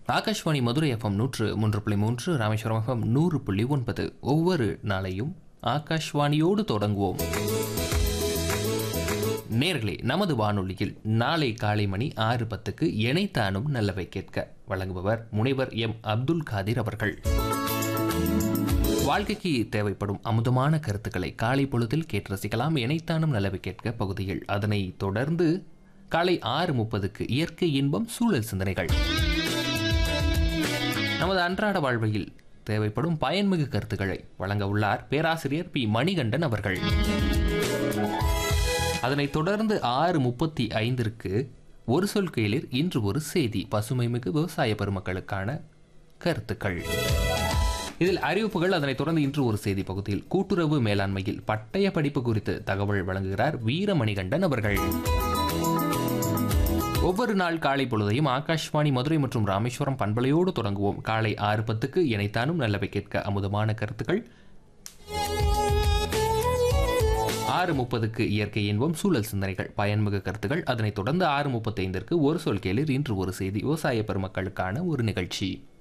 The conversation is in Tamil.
ஆகாஷ்வாணி மதுரை எஃப்எம் நூற்று மூன்று புள்ளி மூன்று ராமேஸ்வரம் எஃப்எம் நூறு புள்ளி ஒன்பது ஒவ்வொரு நாளையும் ஆகாஷ்வாணியோடு தொடங்குவோம் நேர்களே நமது வானொலியில் நாளை காலை மணி ஆறு பத்துக்கு இணைத்தானும் நல்லவை கேட்க வழங்குபவர் முனைவர் எம் அப்துல் காதிர் அவர்கள் வாழ்க்கைக்கு தேவைப்படும் அமுதமான கருத்துக்களை காலை பொழுதில் கேட்டு ரசிக்கலாம் இணைத்தானும் நல்லவை கேட்க பகுதியில் அதனை தொடர்ந்து காலை ஆறு முப்பதுக்கு இயற்கை இன்பம் சூழல் சிந்தனைகள் நமது அன்றாட வாழ்வில் தேவைப்படும் பயன்மிகு கருத்துக்களை வழங்க உள்ளார் பேராசிரியர் பி மணிகண்டன் அவர்கள் அதனைத் தொடர்ந்து ஆறு முப்பத்தி ஐந்திற்கு ஒரு சொல் கேளிர் இன்று ஒரு செய்தி பசுமைமிகு விவசாய பெருமக்களுக்கான கருத்துக்கள் இதில் அறிவிப்புகள் அதனைத் தொடர்ந்து இன்று ஒரு செய்தி பகுதியில் கூட்டுறவு மேலாண்மையில் பட்டய படிப்பு குறித்து தகவல் வழங்குகிறார் வீரமணிகண்டன் அவர்கள் ஒவ்வொரு நாள் காலை பொழுதையும் ஆகாஷ்வாணி மதுரை மற்றும் ராமேஸ்வரம் பண்பலையோடு தொடங்குவோம் காலை ஆறு பத்துக்கு இணைத்தானும் நல்லவை கேட்க அமுதமான கருத்துக்கள் ஆறு முப்பதுக்கு இயற்கை இன்பம் சூழல் சிந்தனைகள் பயன்மிகு கருத்துகள் அதனைத் தொடர்ந்து ஆறு முப்பத்தைந்திற்கு ஒரு சொல் கேளிர் இன்று ஒரு செய்தி விவசாய பெருமக்களுக்கான ஒரு நிகழ்ச்சி